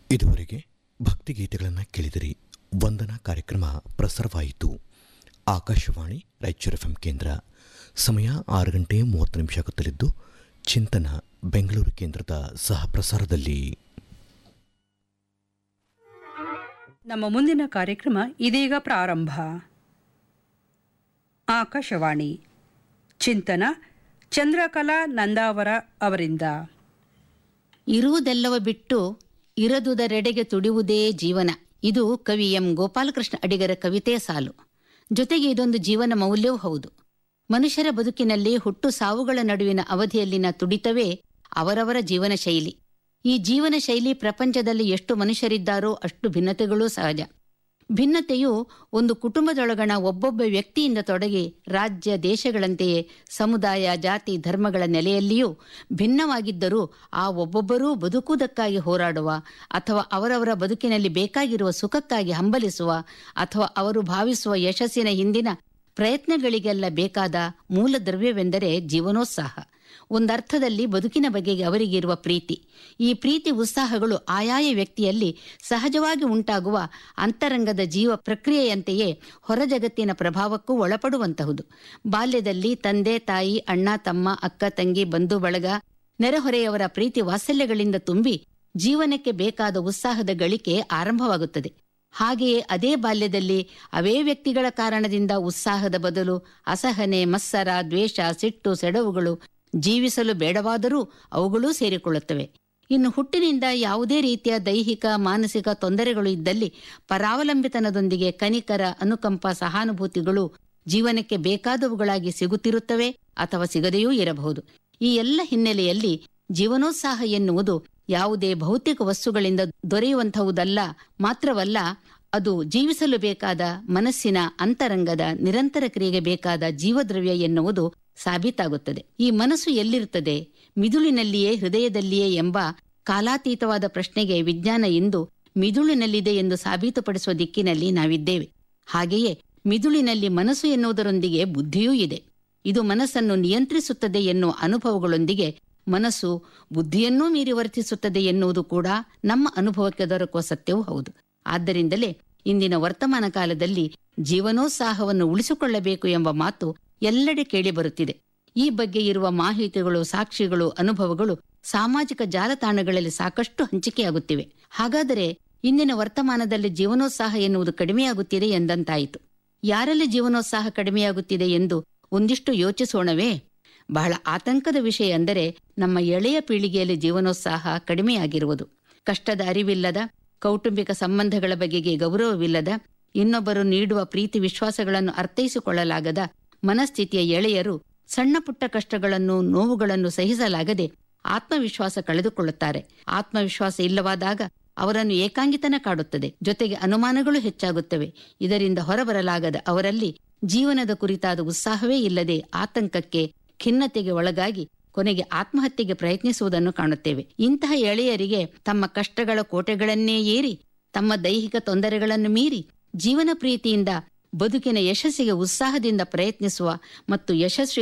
ಇದುವರೆಗೆ ಭಕ್ತಿಗೀತೆಗಳನ್ನು ಕೇಳಿದಿರಿ ವಂದನಾ ಕಾರ್ಯಕ್ರಮ ಪ್ರಸಾರವಾಯಿತು ಆಕಾಶವಾಣಿ ರಾಯಚೂರು ಎಫ್ ಕೇಂದ್ರ ಸಮಯ ಆರು ಗಂಟೆ ಮೂವತ್ತು ನಿಮಿಷ ಆಗುತ್ತಲಿದ್ದು ಚಿಂತನ ಬೆಂಗಳೂರು ಕೇಂದ್ರದ ಸಹ ಪ್ರಸಾರದಲ್ಲಿ ನಮ್ಮ ಮುಂದಿನ ಕಾರ್ಯಕ್ರಮ ಇದೀಗ ಪ್ರಾರಂಭ ಆಕಾಶವಾಣಿ ಚಿಂತನ ಚಂದ್ರಕಲಾ ನಂದಾವರ ಅವರಿಂದ ಇರುವುದೆಲ್ಲವ ಬಿಟ್ಟು ಇರದುದರೆಡೆಗೆ ತುಡಿಯುವುದೇ ಜೀವನ ಇದು ಕವಿ ಎಂ ಗೋಪಾಲಕೃಷ್ಣ ಅಡಿಗರ ಕವಿತೆಯ ಸಾಲು ಜೊತೆಗೆ ಇದೊಂದು ಜೀವನ ಮೌಲ್ಯವೂ ಹೌದು ಮನುಷ್ಯರ ಬದುಕಿನಲ್ಲಿ ಹುಟ್ಟು ಸಾವುಗಳ ನಡುವಿನ ಅವಧಿಯಲ್ಲಿನ ತುಡಿತವೇ ಅವರವರ ಜೀವನ ಶೈಲಿ ಈ ಜೀವನ ಶೈಲಿ ಪ್ರಪಂಚದಲ್ಲಿ ಎಷ್ಟು ಮನುಷ್ಯರಿದ್ದಾರೋ ಅಷ್ಟು ಭಿನ್ನತೆಗಳೂ ಸಹಜ ಭಿನ್ನತೆಯು ಒಂದು ಕುಟುಂಬದೊಳಗಣ ಒಬ್ಬೊಬ್ಬ ವ್ಯಕ್ತಿಯಿಂದ ತೊಡಗಿ ರಾಜ್ಯ ದೇಶಗಳಂತೆಯೇ ಸಮುದಾಯ ಜಾತಿ ಧರ್ಮಗಳ ನೆಲೆಯಲ್ಲಿಯೂ ಭಿನ್ನವಾಗಿದ್ದರೂ ಆ ಒಬ್ಬೊಬ್ಬರೂ ಬದುಕುವುದಕ್ಕಾಗಿ ಹೋರಾಡುವ ಅಥವಾ ಅವರವರ ಬದುಕಿನಲ್ಲಿ ಬೇಕಾಗಿರುವ ಸುಖಕ್ಕಾಗಿ ಹಂಬಲಿಸುವ ಅಥವಾ ಅವರು ಭಾವಿಸುವ ಯಶಸ್ಸಿನ ಹಿಂದಿನ ಪ್ರಯತ್ನಗಳಿಗೆಲ್ಲ ಬೇಕಾದ ಮೂಲ ದ್ರವ್ಯವೆಂದರೆ ಜೀವನೋತ್ಸಾಹ ಒಂದರ್ಥದಲ್ಲಿ ಬದುಕಿನ ಬಗೆಗೆ ಅವರಿಗಿರುವ ಪ್ರೀತಿ ಈ ಪ್ರೀತಿ ಉತ್ಸಾಹಗಳು ಆಯಾಯ ವ್ಯಕ್ತಿಯಲ್ಲಿ ಸಹಜವಾಗಿ ಉಂಟಾಗುವ ಅಂತರಂಗದ ಜೀವ ಪ್ರಕ್ರಿಯೆಯಂತೆಯೇ ಹೊರ ಜಗತ್ತಿನ ಪ್ರಭಾವಕ್ಕೂ ಒಳಪಡುವಂತಹುದು ಬಾಲ್ಯದಲ್ಲಿ ತಂದೆ ತಾಯಿ ಅಣ್ಣ ತಮ್ಮ ಅಕ್ಕ ತಂಗಿ ಬಂಧು ಬಳಗ ನೆರೆಹೊರೆಯವರ ಪ್ರೀತಿ ವಾತ್ಸಲ್ಯಗಳಿಂದ ತುಂಬಿ ಜೀವನಕ್ಕೆ ಬೇಕಾದ ಉತ್ಸಾಹದ ಗಳಿಕೆ ಆರಂಭವಾಗುತ್ತದೆ ಹಾಗೆಯೇ ಅದೇ ಬಾಲ್ಯದಲ್ಲಿ ಅವೇ ವ್ಯಕ್ತಿಗಳ ಕಾರಣದಿಂದ ಉತ್ಸಾಹದ ಬದಲು ಅಸಹನೆ ಮತ್ಸರ ದ್ವೇಷ ಸಿಟ್ಟು ಸೆಡವುಗಳು ಜೀವಿಸಲು ಬೇಡವಾದರೂ ಅವುಗಳೂ ಸೇರಿಕೊಳ್ಳುತ್ತವೆ ಇನ್ನು ಹುಟ್ಟಿನಿಂದ ಯಾವುದೇ ರೀತಿಯ ದೈಹಿಕ ಮಾನಸಿಕ ತೊಂದರೆಗಳು ಇದ್ದಲ್ಲಿ ಪರಾವಲಂಬಿತನದೊಂದಿಗೆ ಕನಿಕರ ಅನುಕಂಪ ಸಹಾನುಭೂತಿಗಳು ಜೀವನಕ್ಕೆ ಬೇಕಾದವುಗಳಾಗಿ ಸಿಗುತ್ತಿರುತ್ತವೆ ಅಥವಾ ಸಿಗದೆಯೂ ಇರಬಹುದು ಈ ಎಲ್ಲ ಹಿನ್ನೆಲೆಯಲ್ಲಿ ಜೀವನೋತ್ಸಾಹ ಎನ್ನುವುದು ಯಾವುದೇ ಭೌತಿಕ ವಸ್ತುಗಳಿಂದ ದೊರೆಯುವಂತಹುದಲ್ಲ ಮಾತ್ರವಲ್ಲ ಅದು ಜೀವಿಸಲು ಬೇಕಾದ ಮನಸ್ಸಿನ ಅಂತರಂಗದ ನಿರಂತರ ಕ್ರಿಯೆಗೆ ಬೇಕಾದ ಜೀವದ್ರವ್ಯ ಎನ್ನುವುದು ಸಾಬೀತಾಗುತ್ತದೆ ಈ ಮನಸ್ಸು ಎಲ್ಲಿರುತ್ತದೆ ಮಿದುಳಿನಲ್ಲಿಯೇ ಹೃದಯದಲ್ಲಿಯೇ ಎಂಬ ಕಾಲಾತೀತವಾದ ಪ್ರಶ್ನೆಗೆ ವಿಜ್ಞಾನ ಇಂದು ಮಿದುಳಿನಲ್ಲಿದೆ ಎಂದು ಸಾಬೀತುಪಡಿಸುವ ದಿಕ್ಕಿನಲ್ಲಿ ನಾವಿದ್ದೇವೆ ಹಾಗೆಯೇ ಮಿದುಳಿನಲ್ಲಿ ಮನಸ್ಸು ಎನ್ನುವುದರೊಂದಿಗೆ ಬುದ್ಧಿಯೂ ಇದೆ ಇದು ಮನಸ್ಸನ್ನು ನಿಯಂತ್ರಿಸುತ್ತದೆ ಎನ್ನುವ ಅನುಭವಗಳೊಂದಿಗೆ ಮನಸ್ಸು ಬುದ್ಧಿಯನ್ನೂ ಮೀರಿ ವರ್ತಿಸುತ್ತದೆ ಎನ್ನುವುದು ಕೂಡ ನಮ್ಮ ಅನುಭವಕ್ಕೆ ದೊರಕುವ ಸತ್ಯವೂ ಹೌದು ಆದ್ದರಿಂದಲೇ ಇಂದಿನ ವರ್ತಮಾನ ಕಾಲದಲ್ಲಿ ಜೀವನೋತ್ಸಾಹವನ್ನು ಉಳಿಸಿಕೊಳ್ಳಬೇಕು ಎಂಬ ಮಾತು ಎಲ್ಲೆಡೆ ಕೇಳಿಬರುತ್ತಿದೆ ಈ ಬಗ್ಗೆ ಇರುವ ಮಾಹಿತಿಗಳು ಸಾಕ್ಷಿಗಳು ಅನುಭವಗಳು ಸಾಮಾಜಿಕ ಜಾಲತಾಣಗಳಲ್ಲಿ ಸಾಕಷ್ಟು ಹಂಚಿಕೆಯಾಗುತ್ತಿವೆ ಹಾಗಾದರೆ ಇಂದಿನ ವರ್ತಮಾನದಲ್ಲಿ ಜೀವನೋತ್ಸಾಹ ಎನ್ನುವುದು ಕಡಿಮೆಯಾಗುತ್ತಿದೆ ಎಂದಂತಾಯಿತು ಯಾರಲ್ಲಿ ಜೀವನೋತ್ಸಾಹ ಕಡಿಮೆಯಾಗುತ್ತಿದೆ ಎಂದು ಒಂದಿಷ್ಟು ಯೋಚಿಸೋಣವೇ ಬಹಳ ಆತಂಕದ ವಿಷಯ ಅಂದರೆ ನಮ್ಮ ಎಳೆಯ ಪೀಳಿಗೆಯಲ್ಲಿ ಜೀವನೋತ್ಸಾಹ ಕಡಿಮೆಯಾಗಿರುವುದು ಕಷ್ಟದ ಅರಿವಿಲ್ಲದ ಕೌಟುಂಬಿಕ ಸಂಬಂಧಗಳ ಬಗೆಗೆ ಗೌರವವಿಲ್ಲದ ಇನ್ನೊಬ್ಬರು ನೀಡುವ ಪ್ರೀತಿ ವಿಶ್ವಾಸಗಳನ್ನು ಅರ್ಥೈಸಿಕೊಳ್ಳಲಾಗದ ಮನಸ್ಥಿತಿಯ ಎಳೆಯರು ಸಣ್ಣ ಪುಟ್ಟ ಕಷ್ಟಗಳನ್ನು ನೋವುಗಳನ್ನು ಸಹಿಸಲಾಗದೆ ಆತ್ಮವಿಶ್ವಾಸ ಕಳೆದುಕೊಳ್ಳುತ್ತಾರೆ ಆತ್ಮವಿಶ್ವಾಸ ಇಲ್ಲವಾದಾಗ ಅವರನ್ನು ಏಕಾಂಗಿತನ ಕಾಡುತ್ತದೆ ಜೊತೆಗೆ ಅನುಮಾನಗಳು ಹೆಚ್ಚಾಗುತ್ತವೆ ಇದರಿಂದ ಹೊರಬರಲಾಗದ ಅವರಲ್ಲಿ ಜೀವನದ ಕುರಿತಾದ ಉತ್ಸಾಹವೇ ಇಲ್ಲದೆ ಆತಂಕಕ್ಕೆ ಖಿನ್ನತೆಗೆ ಒಳಗಾಗಿ ಕೊನೆಗೆ ಆತ್ಮಹತ್ಯೆಗೆ ಪ್ರಯತ್ನಿಸುವುದನ್ನು ಕಾಣುತ್ತೇವೆ ಇಂತಹ ಎಳೆಯರಿಗೆ ತಮ್ಮ ಕಷ್ಟಗಳ ಕೋಟೆಗಳನ್ನೇ ಏರಿ ತಮ್ಮ ದೈಹಿಕ ತೊಂದರೆಗಳನ್ನು ಮೀರಿ ಜೀವನ ಪ್ರೀತಿಯಿಂದ ಬದುಕಿನ ಯಶಸ್ಸಿಗೆ ಉತ್ಸಾಹದಿಂದ ಪ್ರಯತ್ನಿಸುವ ಮತ್ತು ಯಶಸ್ವಿ